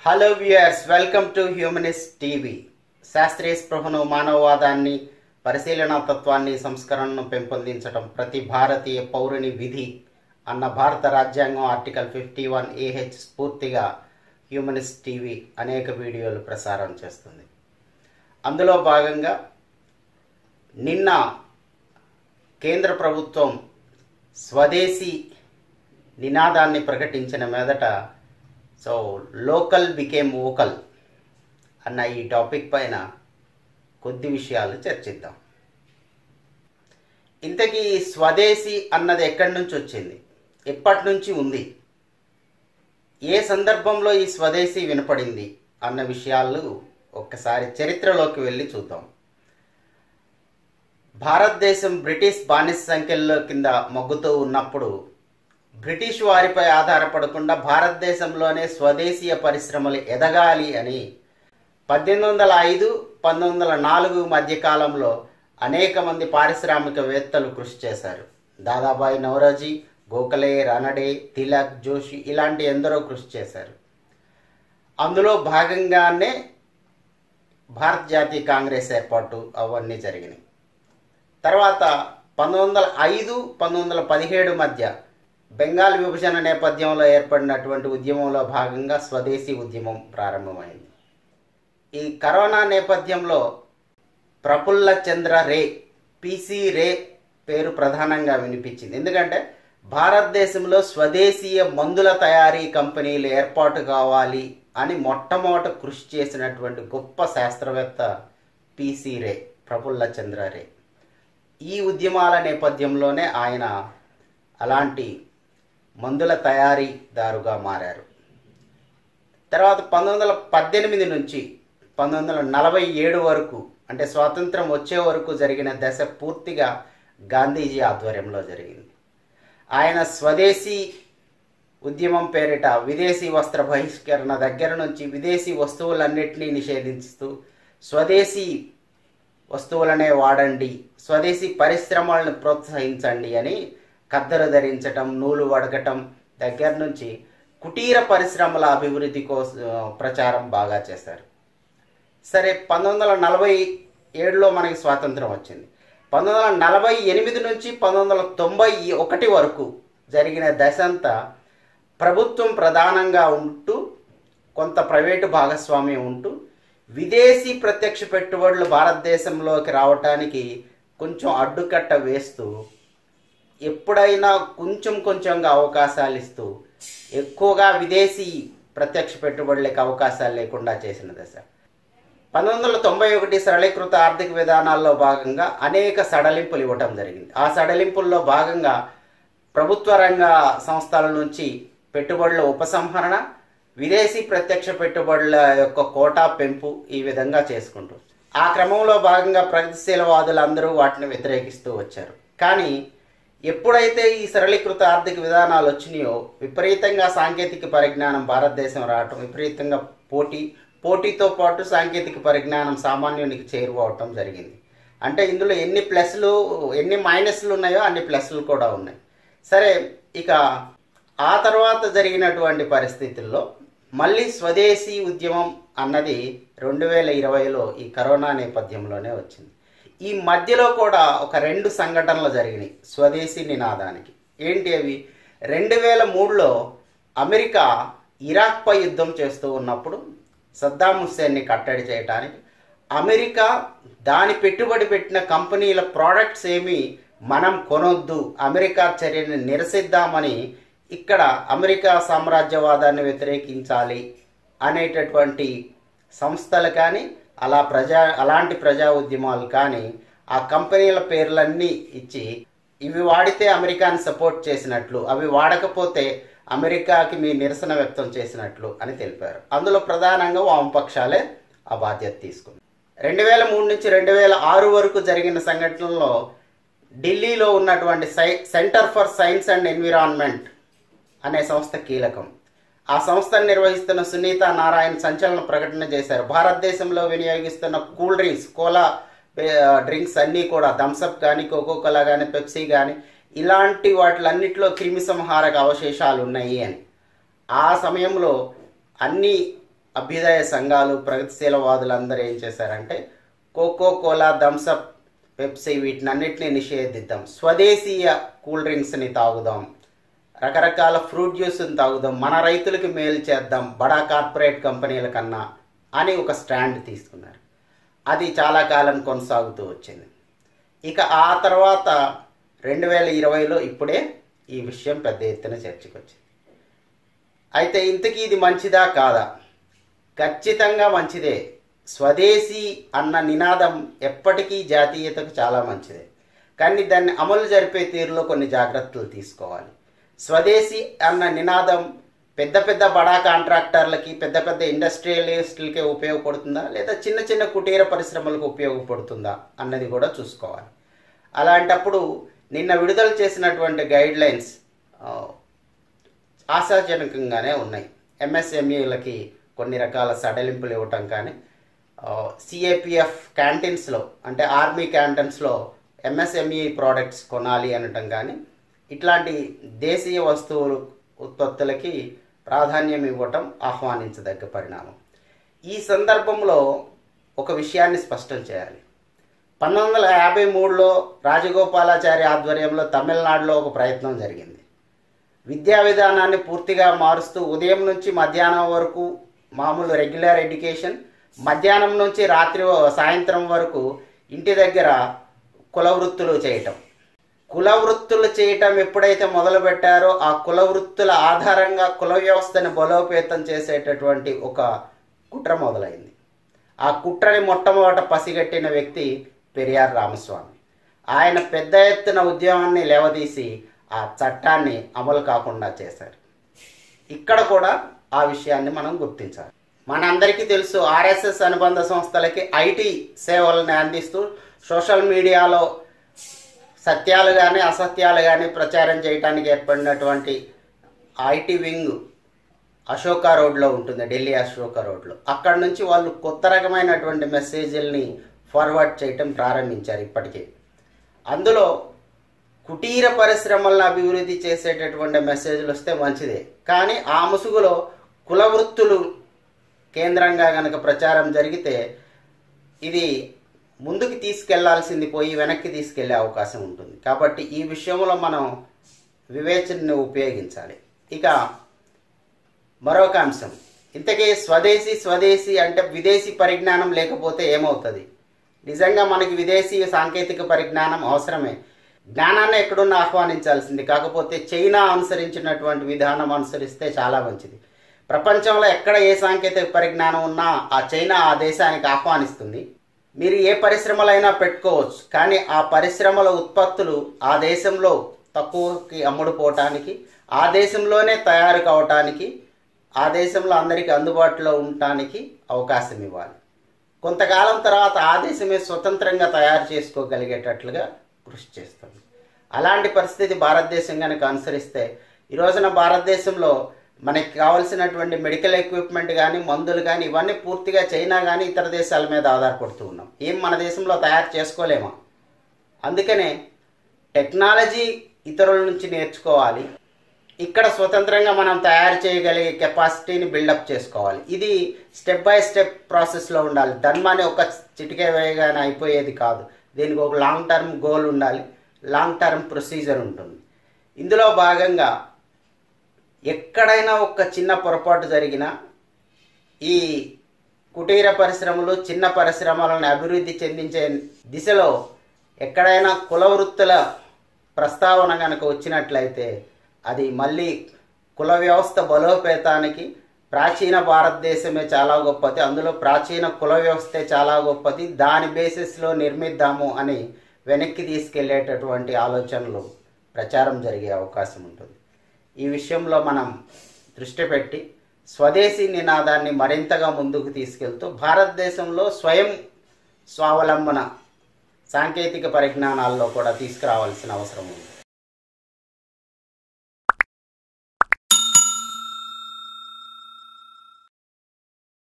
hello viewers welcome to humanist TV శాస్త్రీయ స్పృహను మానవవాదాన్ని పరిశీలనాతత్వాన్ని సంస్కరణను పెంపొందించడం ప్రతి భారతీయ పౌరుని విధి అన్న భారత రాజ్యాంగం ఆర్టికల్ ఫిఫ్టీ వన్ ఏహెచ్ స్ఫూర్తిగా హ్యూమనిస్ట్ టీవీ అనేక వీడియోలు ప్రసారం చేస్తుంది అందులో భాగంగా నిన్న కేంద్ర ప్రభుత్వం స్వదేశీ నినాదాన్ని ప్రకటించిన మీదట సో లోకల్ బికేమ్ ఓకల్ అన్న ఈ టాపిక్ పైన కొద్ది విషయాలు చర్చిద్దాం ఇంతకీ ఈ స్వదేశీ అన్నది ఎక్కడి నుంచి వచ్చింది ఎప్పటి నుంచి ఉంది ఏ సందర్భంలో ఈ స్వదేశీ వినపడింది అన్న విషయాలు ఒక్కసారి చరిత్రలోకి వెళ్ళి చూద్దాం భారతదేశం బ్రిటిష్ బానిస సంఖ్యల్లో కింద మొగ్గుతూ ఉన్నప్పుడు బ్రిటిష్ వారిపై ఆధారపడకుండా భారతదేశంలోనే స్వదేశీయ పరిశ్రమలు ఎదగాలి అని పద్దెనిమిది వందల ఐదు పంతొమ్మిది వందల నాలుగు మధ్య కాలంలో అనేక మంది పారిశ్రామికవేత్తలు కృషి చేశారు దాదాబాయి నవరోజీ గోఖలే రానడే తిలక్ జోషి ఇలాంటి ఎందరో కృషి చేశారు అందులో భాగంగానే భారత జాతీయ కాంగ్రెస్ ఏర్పాటు అవన్నీ జరిగినాయి తర్వాత పంతొమ్మిది వందల ఐదు పంతొమ్మిది వందల పదిహేడు మధ్య బెంగాల్ విభజన నేపథ్యంలో ఏర్పడినటువంటి ఉద్యమంలో భాగంగా స్వదేశీ ఉద్యమం ప్రారంభమైంది ఈ కరోనా నేపథ్యంలో ప్రఫుల్ల చంద్ర రే పిసి రే పేరు ప్రధానంగా వినిపించింది ఎందుకంటే భారతదేశంలో స్వదేశీయ మందుల తయారీ కంపెనీలు ఏర్పాటు కావాలి అని మొట్టమొదట కృషి చేసినటువంటి గొప్ప శాస్త్రవేత్త పిసి రే ప్రఫుల్ల చంద్ర రే ఈ ఉద్యమాల నేపథ్యంలోనే ఆయన అలాంటి మందుల తయారీదారుగా మారారు తర్వాత పంతొమ్మిది వందల పద్దెనిమిది నుంచి పంతొమ్మిది వందల నలభై ఏడు వరకు అంటే స్వాతంత్రం వచ్చే వరకు జరిగిన దశ పూర్తిగా గాంధీజీ ఆధ్వర్యంలో జరిగింది ఆయన స్వదేశీ ఉద్యమం పేరిట విదేశీ వస్త్ర బహిష్కరణ దగ్గర నుంచి విదేశీ వస్తువులన్నింటినీ నిషేధిస్తూ స్వదేశీ వస్తువులనే వాడండి స్వదేశీ పరిశ్రమలను ప్రోత్సహించండి అని కద్దరు ధరించటం నూలు వడకటం దగ్గర నుంచి కుటీర పరిశ్రమల అభివృద్ధి కోసం ప్రచారం బాగా చేశారు సరే పంతొమ్మిది వందల నలభై ఏడులో మనకి స్వాతంత్రం వచ్చింది పంతొమ్మిది వందల నలభై ఎనిమిది నుంచి పంతొమ్మిది వందల తొంభై ఒకటి వరకు జరిగిన దశ అంతా ప్రభుత్వం ప్రధానంగా ఉంటూ కొంత ప్రైవేటు భాగస్వామ్యం ఉంటూ విదేశీ ప్రత్యక్ష పెట్టుబడులు భారతదేశంలోకి రావటానికి కొంచెం అడ్డుకట్ట వేస్తూ ఎప్పుడైనా కొంచెం కొంచెంగా అవకాశాలు ఇస్తూ ఎక్కువగా విదేశీ ప్రత్యక్ష పెట్టుబడులకు అవకాశాలు లేకుండా చేసిన దశ పంతొమ్మిది వందల తొంభై ఒకటి సరళీకృత ఆర్థిక విధానాల్లో భాగంగా అనేక సడలింపులు ఇవ్వటం జరిగింది ఆ సడలింపుల్లో భాగంగా ప్రభుత్వ రంగ సంస్థల నుంచి పెట్టుబడుల ఉపసంహరణ విదేశీ ప్రత్యక్ష పెట్టుబడుల యొక్క కోటా పెంపు ఈ విధంగా చేసుకుంటూ ఆ క్రమంలో భాగంగా ప్రగతిశీలవాదులు అందరూ వాటిని వ్యతిరేకిస్తూ వచ్చారు కానీ ఎప్పుడైతే ఈ సరళీకృత ఆర్థిక విధానాలు వచ్చినాయో విపరీతంగా సాంకేతిక పరిజ్ఞానం భారతదేశం రావటం విపరీతంగా పోటీ పోటీతో పాటు సాంకేతిక పరిజ్ఞానం సామాన్యునికి చేరువవటం జరిగింది అంటే ఇందులో ఎన్ని ప్లస్లు ఎన్ని మైనస్లు ఉన్నాయో అన్ని ప్లస్లు కూడా ఉన్నాయి సరే ఇక ఆ తర్వాత జరిగినటువంటి పరిస్థితుల్లో మళ్ళీ స్వదేశీ ఉద్యమం అన్నది రెండు వేల ఇరవైలో ఈ కరోనా నేపథ్యంలోనే వచ్చింది ఈ మధ్యలో కూడా ఒక రెండు సంఘటనలు జరిగినాయి స్వదేశీ నినాదానికి ఏంటి అవి రెండు వేల మూడులో అమెరికా ఇరాక్పై యుద్ధం చేస్తూ ఉన్నప్పుడు సద్దాం హుస్సేన్ని కట్టడి చేయడానికి అమెరికా దాని పెట్టుబడి పెట్టిన కంపెనీల ప్రోడక్ట్స్ ఏమి మనం కొనొద్దు అమెరికా చర్యని నిరసిద్దామని ఇక్కడ అమెరికా సామ్రాజ్యవాదాన్ని వ్యతిరేకించాలి అనేటటువంటి సంస్థలు కానీ అలా ప్రజా అలాంటి ప్రజా ఉద్యమాలు కానీ ఆ కంపెనీల పేర్లన్నీ ఇచ్చి ఇవి వాడితే అమెరికాని సపోర్ట్ చేసినట్లు అవి వాడకపోతే అమెరికాకి మీ నిరసన వ్యక్తం చేసినట్లు అని తెలిపారు అందులో ప్రధానంగా వామపక్షాలే ఆ బాధ్యత తీసుకుంది రెండు వేల మూడు నుంచి రెండు వేల ఆరు వరకు జరిగిన సంఘటనలో ఢిల్లీలో ఉన్నటువంటి సై centre for science and environment అనే సంస్థ కీలకం ఆ సంస్థను నిర్వహిస్తున్న సునీత నారాయణ సంచలన ప్రకటన చేశారు భారతదేశంలో వినియోగిస్తున్న కూల్ డ్రింక్స్ కోలా డ్రింక్స్ అన్నీ కూడా థమ్సప్ కానీ కోకో కోలా కానీ పెప్సీ కానీ ఇలాంటి వాటిలన్నిటిలో క్రిమి సంహారక అవశేషాలు ఉన్నాయి అని ఆ సమయంలో అన్ని అభ్యుదయ సంఘాలు ప్రగతిశీలవాదులందరూ ఏం చేశారంటే కోకో కోలా థమ్సప్ పెప్సీ వీటినన్నిటిని నిషేధిద్దాం స్వదేశీయ కూల్ డ్రింక్స్ని తాగుదాం రకరకాల ఫ్రూట్ జ్యూస్ని తాగుదాం మన రైతులకి మేలు చేద్దాం బడా కార్పొరేట్ కంపెనీల కన్నా అని ఒక స్టాండ్ తీసుకున్నారు అది చాలా కాలం కొనసాగుతూ వచ్చింది ఇక ఆ తర్వాత రెండు వేల ఇరవైలో ఇప్పుడే ఈ విషయం పెద్ద ఎత్తున చర్చకు వచ్చింది అయితే ఇంతకీ ఇది మంచిదా కాదా ఖచ్చితంగా మంచిదే స్వదేశీ అన్న నినాదం ఎప్పటికీ జాతీయతకు చాలా మంచిదే కానీ దాన్ని అమలు జరిపే తీరులో కొన్ని జాగ్రత్తలు తీసుకోవాలి స్వదేశీ అన్న నినాదం పెద్ద పెద్ద బడా కాంట్రాక్టర్లకి పెద్ద పెద్ద ఇండస్ట్రియలిస్టులకే ఉపయోగపడుతుందా లేదా చిన్న చిన్న కుటీర పరిశ్రమలకు ఉపయోగపడుతుందా అన్నది కూడా చూసుకోవాలి అలాంటప్పుడు నిన్న విడుదల చేసినటువంటి గైడ్ లైన్స్ ఆశాజనకంగానే ఉన్నాయి ఎంఎస్ఎంఈలకి కొన్ని రకాల సడలింపులు ఇవ్వటం కానీ సిఏపిఎఫ్ క్యాంటీన్స్లో అంటే ఆర్మీ క్యాంటీన్స్లో ఎంఎస్ఎంఈ ప్రోడక్ట్స్ కొనాలి అనటం కానీ ఇట్లాంటి దేశీయ వస్తువులు ఉత్పత్తులకి ప్రాధాన్యం ఇవ్వటం ఆహ్వానించదగ్గ పరిణామం ఈ సందర్భంలో ఒక విషయాన్ని స్పష్టం చేయాలి పంతొమ్మిది వందల యాభై మూడులో రాజగోపాలాచారి ఆధ్వర్యంలో తమిళనాడులో ఒక ప్రయత్నం జరిగింది విద్యా విధానాన్ని పూర్తిగా మారుస్తూ ఉదయం నుంచి మధ్యాహ్నం వరకు మామూలు రెగ్యులర్ ఎడ్యుకేషన్ మధ్యాహ్నం నుంచి రాత్రి సాయంత్రం వరకు ఇంటి దగ్గర కుల వృత్తులు చేయటం కుల వృత్తులు చేయటం ఎప్పుడైతే మొదలు పెట్టారో ఆ కుల వృత్తుల ఆధారంగా కుల వ్యవస్థని బలోపేతం చేసేటటువంటి ఒక కుట్ర మొదలైంది ఆ కుట్రని మొట్టమొదట పసిగట్టిన వ్యక్తి పెరియార్ రామస్వామి ఆయన పెద్ద ఎత్తున ఉద్యమాన్ని లేవదీసి ఆ చట్టాన్ని అమలు కాకుండా చేశారు ఇక్కడ కూడా ఆ విషయాన్ని మనం గుర్తించాలి మనందరికీ తెలుసు ఆర్ఎస్ఎస్ అనుబంధ సంస్థలకి ఐటీ సేవలను అందిస్తూ సోషల్ మీడియాలో సత్యాలు కానీ అసత్యాలు కానీ ప్రచారం చేయడానికి ఏర్పడినటువంటి ఐటీ వింగ్ అశోక రోడ్లో ఉంటుంది ఢిల్లీ అశోక రోడ్లో అక్కడ నుంచి వాళ్ళు కొత్త రకమైనటువంటి మెసేజ్ల్ని ఫార్వర్డ్ చేయటం ప్రారంభించారు ఇప్పటికే అందులో కుటీర పరిశ్రమలను అభివృద్ధి చేసేటటువంటి మెసేజ్లు వస్తే మంచిదే కానీ ఆ ముసుగులో కుల వృత్తులు కేంద్రంగా కనుక ప్రచారం జరిగితే ఇది ముందుకు తీసుకెళ్లాల్సింది పోయి వెనక్కి తీసుకెళ్లే అవకాశం ఉంటుంది కాబట్టి ఈ విషయంలో మనం వివేచనని ఉపయోగించాలి ఇక మరొక అంశం ఇంతకీ స్వదేశీ స్వదేశీ అంటే విదేశీ పరిజ్ఞానం లేకపోతే ఏమవుతుంది నిజంగా మనకి విదేశీ సాంకేతిక పరిజ్ఞానం అవసరమే జ్ఞానాన్ని ఎక్కడున్నా ఆహ్వానించాల్సింది కాకపోతే చైనా అనుసరించినటువంటి విధానం అనుసరిస్తే చాలా మంచిది ప్రపంచంలో ఎక్కడ ఏ సాంకేతిక పరిజ్ఞానం ఉన్నా ఆ చైనా ఆ దేశానికి ఆహ్వానిస్తుంది మీరు ఏ పరిశ్రమలైనా పెట్టుకోవచ్చు కానీ ఆ పరిశ్రమల ఉత్పత్తులు ఆ దేశంలో తక్కువకి అమ్ముడుపోవటానికి ఆ దేశంలోనే తయారు కావటానికి ఆ దేశంలో అందరికీ అందుబాటులో ఉండటానికి అవకాశం ఇవ్వాలి కొంతకాలం తర్వాత ఆ దేశమే స్వతంత్రంగా తయారు చేసుకోగలిగేటట్లుగా కృషి చేస్తుంది అలాంటి పరిస్థితి భారతదేశం కనుక అనుసరిస్తే ఈ రోజున భారతదేశంలో మనకి కావాల్సినటువంటి మెడికల్ ఎక్విప్మెంట్ కానీ మందులు కానీ ఇవన్నీ పూర్తిగా చైనా కానీ ఇతర దేశాల మీద ఆధారపడుతూ ఉన్నాం ఏం మన దేశంలో తయారు చేసుకోలేమా అందుకనే టెక్నాలజీ ఇతరుల నుంచి నేర్చుకోవాలి ఇక్కడ స్వతంత్రంగా మనం తయారు చేయగలిగే కెపాసిటీని బిల్డప్ చేసుకోవాలి ఇది స్టెప్ బై స్టెప్ ప్రాసెస్లో ఉండాలి ధర్మాన్ని ఒక చిటికే వేయగానే అయిపోయేది కాదు దీనికి ఒక లాంగ్ టర్మ్ గోల్ ఉండాలి లాంగ్ టర్మ్ ప్రొసీజర్ ఉంటుంది ఇందులో భాగంగా ఎక్కడైనా ఒక చిన్న పొరపాటు జరిగినా ఈ కుటీర పరిశ్రమలు చిన్న పరిశ్రమలను అభివృద్ధి చెందించే దిశలో ఎక్కడైనా కుల వృత్తుల ప్రస్తావన కనుక వచ్చినట్లయితే అది మళ్ళీ కుల వ్యవస్థ బలోపేతానికి ప్రాచీన భారతదేశమే చాలా గొప్పది అందులో ప్రాచీన కుల వ్యవస్థే చాలా గొప్పది దాని బేసిస్లో నిర్మిద్దాము అని వెనక్కి తీసుకెళ్లేటటువంటి ఆలోచనలు ప్రచారం జరిగే అవకాశం ఉంటుంది ఈ విషయంలో మనం దృష్టి పెట్టి స్వదేశీ నినాదాన్ని మరింతగా ముందుకు తీసుకెళ్తూ భారతదేశంలో స్వయం స్వావలంబన సాంకేతిక పరిజ్ఞానాల్లో కూడా తీసుకురావాల్సిన అవసరం ఉంది